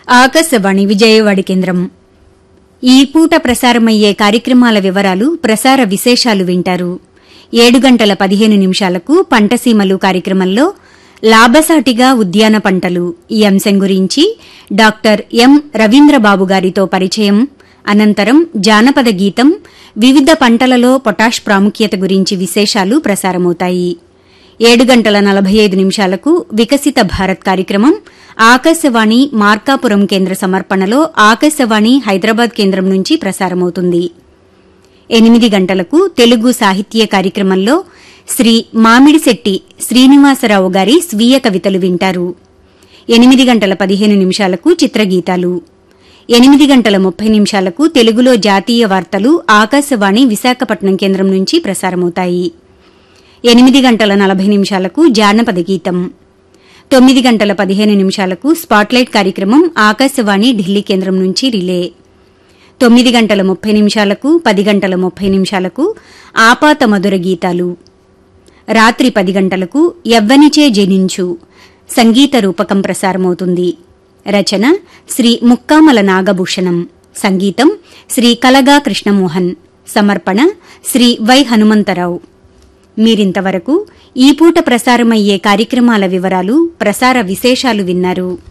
ఆకాశవాణి విజయవాడ కేంద్రం ఈ పూట ప్రసారమయ్యే కార్యక్రమాల వివరాలు ప్రసార విశేషాలు వింటారు ఏడు గంటల పదిహేను నిమిషాలకు పంటసీమలు కార్యక్రమంలో లాభసాటిగా ఉద్యాన పంటలు ఈ అంశం గురించి డాక్టర్ ఎం రవీంద్రబాబు గారితో పరిచయం అనంతరం జానపద గీతం వివిధ పంటలలో పొటాష్ ప్రాముఖ్యత గురించి విశేషాలు ప్రసారమవుతాయి ఏడు గంటల నలభై ఐదు నిమిషాలకు వికసిత భారత్ కార్యక్రమం ఆకాశవాణి మార్కాపురం కేంద్ర సమర్పణలో ఆకాశవాణి హైదరాబాద్ కేంద్రం నుంచి ప్రసారమవుతుంది ఎనిమిది గంటలకు తెలుగు సాహిత్య కార్యక్రమంలో శ్రీ మామిడిశెట్టి శ్రీనివాసరావు గారి స్వీయ కవితలు వింటారు ఎనిమిది గంటల పదిహేను నిమిషాలకు చిత్రగీతాలు ఎనిమిది గంటల ముప్పై నిమిషాలకు తెలుగులో జాతీయ వార్తలు ఆకాశవాణి విశాఖపట్నం కేంద్రం నుంచి ప్రసారమవుతాయి ఎనిమిది గంటల నలభై నిమిషాలకు జానపద గీతం తొమ్మిది గంటల పదిహేను నిమిషాలకు స్పాట్లైట్ కార్యక్రమం ఆకాశవాణి ఢిల్లీ కేంద్రం నుంచి రిలే తొమ్మిది గంటల ముప్పై నిమిషాలకు పది గంటల ముప్పై నిమిషాలకు ఆపాత మధుర గీతాలు రాత్రి పది గంటలకు ఎవ్వనిచే జనించు సంగీత రూపకం ప్రసారమవుతుంది రచన శ్రీ ముక్కామల నాగభూషణం సంగీతం శ్రీ కలగా కృష్ణమోహన్ సమర్పణ శ్రీ వై హనుమంతరావు మీరింతవరకు ఈ పూట ప్రసారమయ్యే కార్యక్రమాల వివరాలు ప్రసార విశేషాలు విన్నారు